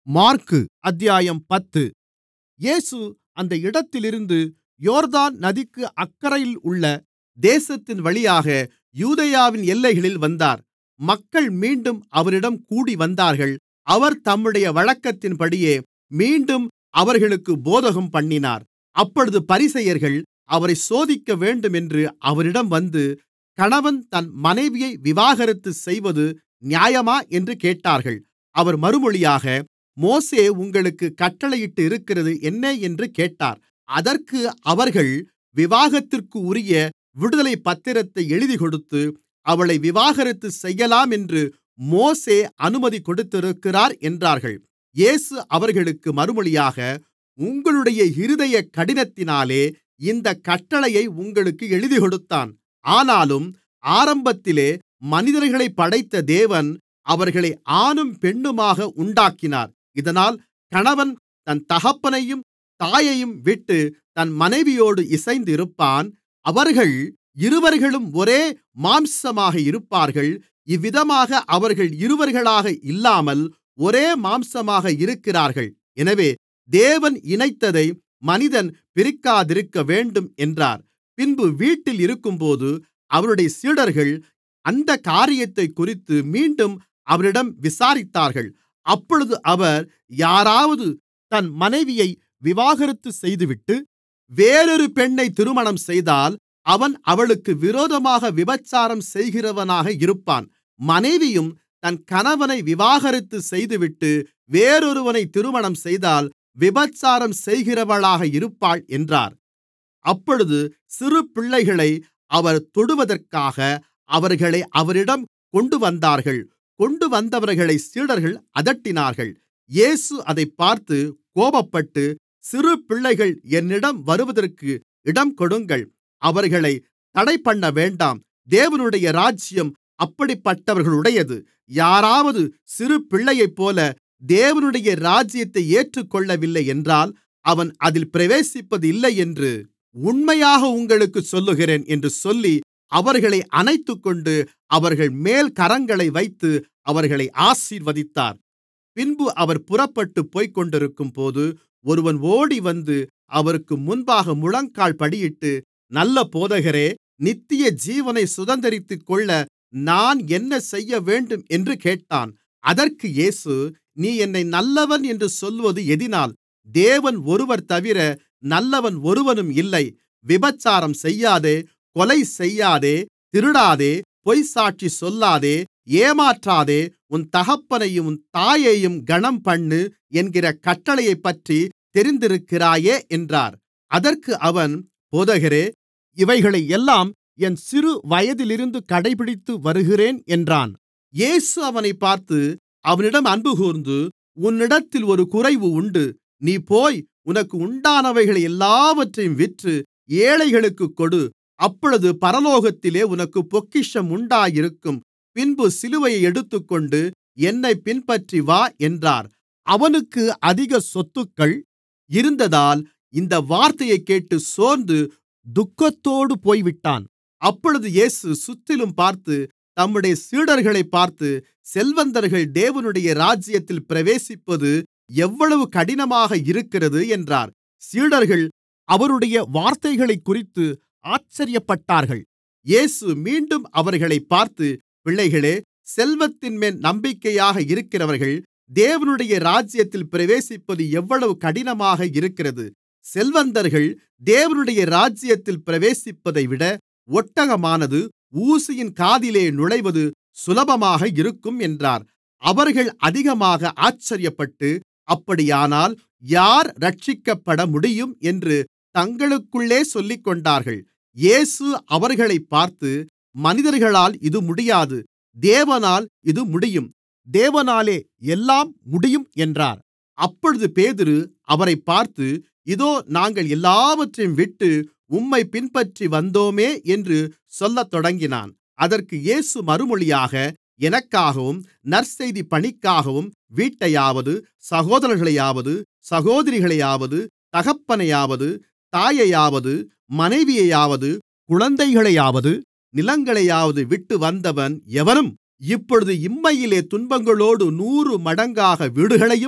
மாற்கு அத்தியாயம் பத்து இயேசு அந்த இடத்திலிருந்து யோர்தான் நதிக்கு அக்கரையில் உள்ள தேசத்தின் வழியாக யூதேயாவின் எல்லைகளில் வந்தார் மக்கள் மீண்டும் அவரிடம் கூடிவந்தார்கள் அவர் தம்முடைய வழக்கத்தின்படியே மீண்டும் அவர்களுக்குப் போதகம்பண்ணினார் அப்பொழுது பரிசேயர்கள் அவரைச் சோதிக்கவேண்டுமென்று அவரிடம் வந்து கணவன் தன் மனைவியை விவாகரத்து செய்வது நியாயமா என்று கேட்டார்கள் அவர் மறுமொழியாக மோசே உங்களுக்குக் கட்டளையிட்டிருக்கிறது என்ன என்று கேட்டார் அதற்கு அவர்கள் விவாகத்திற்குரிய விடுதலைப் பத்திரத்தை எழுதிக்கொடுத்து அவளை விவாகரத்து செய்யலாமென்று மோசே அனுமதி கொடுத்திருக்கிறார் என்றார்கள் இயேசு அவர்களுக்கு மறுமொழியாக உங்களுடைய இருதய கடினத்தினாலே இந்தக் கட்டளையை உங்களுக்கு எழுதிக்கொடுத்தான் ஆனாலும் ஆரம்பத்திலே மனிதர்களைப் படைத்த தேவன் அவர்களை ஆணும் பெண்ணுமாக உண்டாக்கினார் இதனால் கணவன் தன் தகப்பனையும் தாயையும் விட்டு தன் மனைவியோடு இணைந்திருப்பான் அவர்கள் இருவர்களும் ஒரே மாம்சமாக இருப்பார்கள் இவ்விதமாக அவர்கள் இருவர்களாக இல்லாமல் ஒரே மாம்சமாக இருக்கிறார்கள் எனவே தேவன் இணைத்ததை மனிதன் பிரிக்காதிருக்கவேண்டும் என்றார் பின்பு வீட்டில் இருக்கும்போது அவருடைய சீடர்கள் அந்தக் காரியத்தைக்குறித்து மீண்டும் அவரிடம் விசாரித்தார்கள் அப்பொழுது அவர் யாராவது தன் மனைவியை விவாகரத்து செய்துவிட்டு வேறொரு பெண்ணைத் திருமணம் செய்தால் அவன் அவளுக்கு விரோதமாக விபசாரம் செய்கிறவனாக இருப்பான் மனைவியும் தன் கணவனை விவாகரத்து செய்துவிட்டு வேறொருவனைத் திருமணம் செய்தால் விபசாரம் செய்கிறவளாக இருப்பாள் என்றார் அப்பொழுது சிறு பிள்ளைகளை அவர் தொடுவதற்காக அவர்களை அவரிடம் கொண்டுவந்தார்கள் கொண்டுவந்தவர்களைச் சீடர்கள் அதட்டினார்கள் இயேசு அதைப் பார்த்து கோபப்பட்டு சிறு பிள்ளைகள் என்னிடம் வருவதற்கு இடம்கொடுங்கள் அவர்களைத் தடைபண்ணவேண்டாம் தேவனுடைய ராஜ்யம் அப்படிப்பட்டவர்களுடையது யாராவது சிறு பிள்ளையைப்போல தேவனுடைய ராஜ்யத்தை ஏற்றுக்கொள்ளவில்லை என்றால் அவன் அதில் பிரவேசிப்பதில்லை என்று உண்மையாக உங்களுக்குச் சொல்லுகிறேன் என்று சொல்லி அவர்களை அணைத்துக்கொண்டு அவர்கள்மேல் கரங்களை வைத்து அவர்களை ஆசீர்வதித்தார் பின்பு அவர் புறப்பட்டுப் போய்க்கொண்டிருக்கும்போது ஒருவன் ஓடிவந்து அவருக்கு முன்பாக முழங்கால்படியிட்டு நல்ல போதகரே நித்திய ஜீவனைச் சுதந்தரித்துக்கொள்ள நான் என்ன செய்யவேண்டும் என்று கேட்டான் அதற்கு இயேசு நீ என்னை நல்லவன் என்று சொல்வது எதினால் தேவன் ஒருவர்தவிர நல்லவன் ஒருவனும் இல்லை விபசாரம் செய்யாதே கொலை செய்யாதே திருடாதே பொய்ச்சாட்சி சொல்லாதே ஏமாற்றாதே உன் தகப்பனையும் உன் தாயையும் கனம்பண்ணு என்கிற கட்டளையைப்பற்றி தெரிந்திருக்கிறாயே என்றார் அதற்கு அவன் போதகரே இவைகளையெல்லாம் என் சிறு வயதிலிருந்து கடைபிடித்து வருகிறேன் என்றான் இயேசு அவனைப் பார்த்து அவனிடம் அன்புகூர்ந்து உன்னிடத்தில் ஒரு குறைவு உண்டு நீ போய் உனக்கு உண்டானவைகளை எல்லாவற்றையும் விற்று ஏழைகளுக்குக் கொடு அப்பொழுது பரலோகத்திலே உனக்குப் பொக்கிஷம் உண்டாயிருக்கும் பின்பு சிலுவையை எடுத்துக்கொண்டு என்னைப் பின்பற்றி வா என்றார் அவனுக்கு அதிக சொத்துக்கள் இருந்ததால் இந்த வார்த்தையைக் கேட்டு சோர்ந்து துக்கத்தோடு போய்விட்டான் அப்பொழுது இயேசு சுற்றிலும் பார்த்து தம்முடைய சீடர்களைப் பார்த்து செல்வந்தர்கள் தேவனுடைய ராஜ்யத்தில் பிரவேசிப்பது எவ்வளவு கடினமாக இருக்கிறது என்றார் சீடர்கள் அவருடைய வார்த்தைகளைக்குறித்து ஆச்சரியப்பட்டார்கள் இயேசு மீண்டும் அவர்களைப் பார்த்து பிள்ளைகளே செல்வத்தின்மேல் நம்பிக்கையாக இருக்கிறவர்கள் தேவனுடைய ராஜ்யத்தில் பிரவேசிப்பது எவ்வளவு கடினமாக இருக்கிறது செல்வந்தர்கள் தேவனுடைய ராஜ்யத்தில் பிரவேசிப்பதைவிட ஒட்டகமானது ஊசியின் காதிலே நுழைவது சுலபமாக இருக்கும் என்றார் அவர்கள் அதிகமாக ஆச்சரியப்பட்டு அப்படியானால் யார் இரட்சிக்கப்பட முடியும் என்று தங்களுக்குள்ளே சொல்லிக்கொண்டார்கள் இயேசு அவர்களைப் பார்த்து மனிதர்களால் இது முடியாது தேவனால் இது முடியும் தேவனாலே எல்லாம் முடியும் என்றார் அப்பொழுது பேதுரு அவரைப் பார்த்து இதோ நாங்கள் எல்லாவற்றையும் விட்டு உம்மைப் பின்பற்றி வந்தோமே என்று சொல்லத் தொடங்கினான் அதற்கு இயேசு மறுமொழியாக எனக்காகவும் நற்செய்தி பணிக்காகவும் வீட்டையாவது சகோதரர்களையாவது சகோதரிகளையாவது தகப்பனையாவது தாயையாவது மனைவியையாவது குழந்தைகளையாவது நிலங்களையாவது விட்டு வந்தவன் எவனும் இப்பொழுது இம்மையிலே துன்பங்களோடு நூறு மடங்காக வீடுகளையும்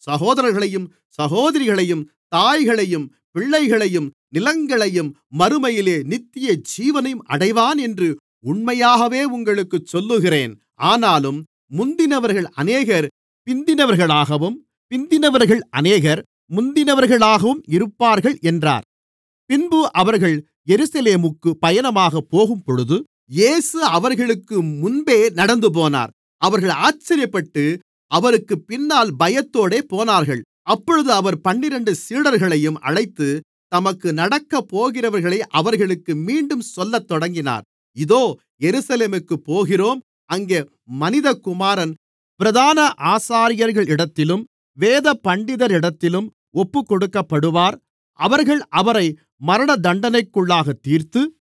சகோதரர்களையும் சகோதரிகளையும் தாய்களையும் பிள்ளைகளையும் நிலங்களையும் மறுமையிலே நித்திய ஜீவனையும் அடைவான் என்று உண்மையாகவே உங்களுக்குச் சொல்லுகிறேன் ஆனாலும் முந்தினவர்கள் அநேகர் பிந்தினவர்களாகவும் பிந்தினவர்கள் அநேகர் முந்தினவர்களாகவும் இருப்பார்கள் என்றார் பின்பு அவர்கள் எருசலேமுக்கு பயணமாகப் போகும்பொழுது இயேசு அவர்களுக்கு முன்பே நடந்துபோனார் அவர்கள் ஆச்சரியப்பட்டு அவருக்குப் பின்னால் பயத்தோடே போனார்கள் அப்பொழுது அவர் பன்னிரண்டு சீடர்களையும் அழைத்து தமக்கு நடக்கப்போகிறவைகளை அவர்களுக்கு மீண்டும் சொல்லத் தொடங்கினார் இதோ எருசலேமுக்குப் போகிறோம் அங்கே மனிதகுமாரன் பிரதான ஆசாரியர்களிடத்திலும் வேதபண்டிதரிடத்திலும் ஒப்புக்கொடுக்கப்படுவார் அவர்கள் அவரை மரணதண்டனைக்குள்ளாகத் தீர்த்து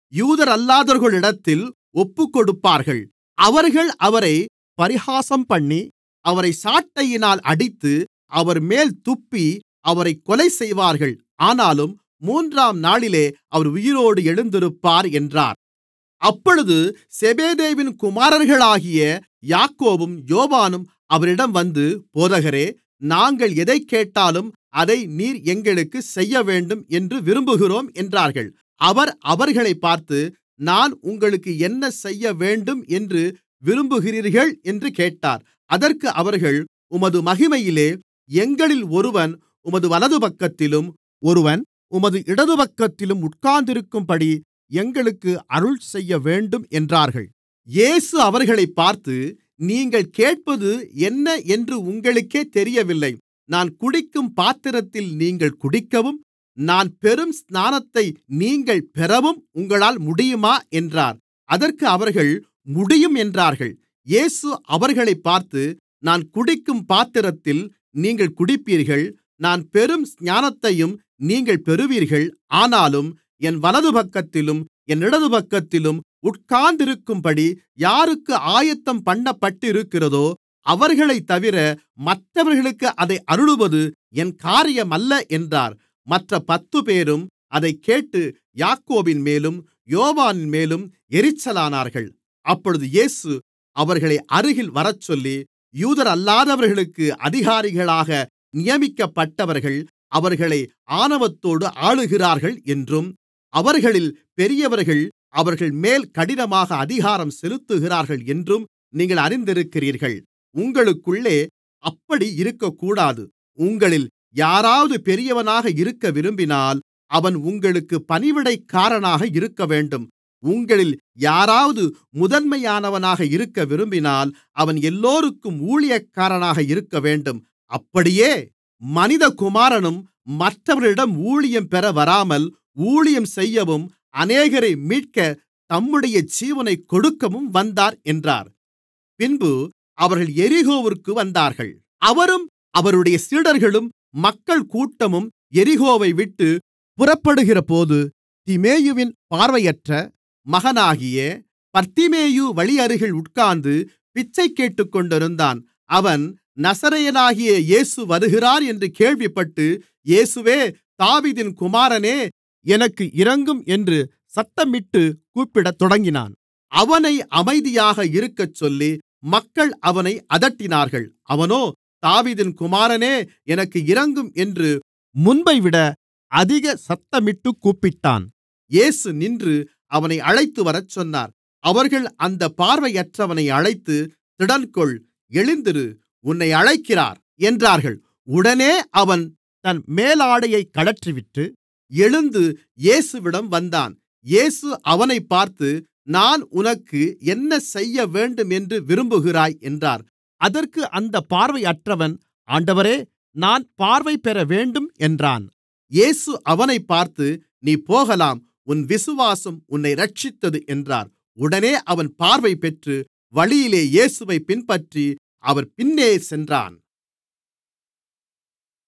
யூதரல்லாதோர்களிடத்தில் ஒப்புக்கொடுப்பார்கள் அவர்கள் அவரைப் பரிகாசம்பண்ணி அவரைச் சாட்டையினால் அடித்து அவர்மேல் துப்பி அவரைக் கொலைசெய்வார்கள் ஆனாலும் மூன்றாம் நாளிலே அவர் உயிரோடு எழுந்திருப்பார் என்றார் அப்பொழுது செபெதேயுவின் குமாரர்களாகிய யாக்கோபும் யோவானும் அவரிடம் வந்து போதகரே நாங்கள் எதைக் கேட்டாலும் அதை நீர் எங்களுக்குச் செய்யவேண்டும் என்று விரும்புகிறோம் என்றார்கள் அவர் அவர்களைப் பார்த்து நான் உங்களுக்கு என்ன செய்யவேண்டும் என்று விரும்புகிறீர்கள் என்று கேட்டார் அதற்கு அவர்கள் உமது மகிமையிலே எங்களில் ஒருவன் உமது வலதுபக்கத்திலும் ஒருவன் உமது இடதுபக்கத்திலும் உட்கார்ந்திருக்கும்படி எங்களுக்கு அருள்செய்யவேண்டும் என்றார்கள் இயேசு அவர்களைப் பார்த்து நீங்கள் கேட்பது என்ன என்று உங்களுக்கே தெரியவில்லை நான் குடிக்கும் பாத்திரத்தில் நீங்கள் குடிக்கவும் நான் பெறும் ஸ்நானத்தை நீங்கள் பெறவும் உங்களால் முடியுமா என்றார் அதற்கு அவர்கள் முடியும் என்றார்கள் இயேசு அவர்களைப் பார்த்து நான் குடிக்கும் பாத்திரத்தில் நீங்கள் குடிப்பீர்கள் நான் பெறும் ஸ்நானத்தையும் நீங்கள் பெறுவீர்கள் ஆனாலும் என் வலதுபக்கத்திலும் என் இடதுபக்கத்திலும் உட்கார்ந்திருக்கும்படி யாருக்கு ஆயத்தம் பண்ணப்பட்டிருக்கிறதோ அவர்களைத்தவிர மற்றவர்களுக்கு அதை அருளுவது என் காரியமல்ல என்றார் மற்ற பத்துப்பேரும் அதைக் கேட்டு யாக்கோபின்மேலும் யோவானின்மேலும் எரிச்சலானார்கள் அப்பொழுது இயேசு அவர்களை அருகில் வரச்சொல்லி யூதரல்லாதவர்களுக்கு அதிகாரிகளாக நியமிக்கப்பட்டவர்கள் அவர்களை ஆணவத்தோடு ஆளுகிறார்கள் என்றும் அவர்களில் பெரியவர்கள் அவர்கள்மேல் கடினமாக அதிகாரம் செலுத்துகிறார்கள் என்றும் நீங்கள் அறிந்திருக்கிறீர்கள் உங்களுக்குள்ளே அப்படி இருக்கக்கூடாது உங்களில் யாராவது பெரியவனாக இருக்க விரும்பினால் அவன் உங்களுக்கு பணிவிடைக்காரனாக இருக்கவேண்டும் உங்களில் யாராவது முதன்மையானவனாக இருக்க விரும்பினால் அவன் எல்லோருக்கும் ஊழியக்காரனாக இருக்கவேண்டும் அப்படியே மனிதகுமாரனும் மற்றவர்களிடம் ஊழியம் பெற வராமல் ஊழியம் செய்யவும் அநேகரை மீட்க தம்முடைய ஜீவனைக் கொடுக்கவும் வந்தார் என்றார் பின்பு அவர்கள் எரிகோவிற்கு வந்தார்கள் அவரும் அவருடைய சீடர்களும் மக்கள் கூட்டமும் எரிகோவை விட்டு புறப்படுகிறபோது திமேயுவின் பார்வையற்ற மகனாகிய பர்திமேயு வழியருகில் உட்கார்ந்து பிச்சை கேட்டுக்கொண்டிருந்தான் அவன் நசரேயனாகிய இயேசு வருகிறார் என்று கேள்விப்பட்டு இயேசுவே தாவீதின் குமாரனே எனக்கு இரங்கும் என்று சத்தமிட்டு கூப்பிடத் தொடங்கினான் அவனை அமைதியாக இருக்கச்சொல்லி மக்கள் அவனை அதட்டினார்கள் அவனோ தாவீதின் குமாரனே எனக்கு இரங்கும் என்று முன்பைவிட அதிக சத்தமிட்டுக் கூப்பிட்டான் இயேசு நின்று அவனை அழைத்துவரச் சொன்னார் அவர்கள் அந்தப் பார்வையற்றவனை அழைத்து திடன்கொள் எழுந்திரு உன்னை அழைக்கிறார் என்றார்கள் உடனே அவன் தன் மேலாடையைக் கழற்றிவிட்டு எழுந்து இயேசுவிடம் வந்தான் இயேசு அவனைப் பார்த்து நான் உனக்கு என்ன செய்யவேண்டும் என்று விரும்புகிறாய் என்றார் அதற்கு அந்தப் பார்வையற்றவன் ஆண்டவரே நான் பார்வை பெறவேண்டும் என்றான் இயேசு அவனைப் பார்த்து நீ போகலாம் உன் விசுவாசம் உன்னை இரட்சித்தது என்றார் உடனே அவன் பார்வை பெற்று வழியிலே இயேசுவைப் பின்பற்றி அவர் பின்னே சென்றான்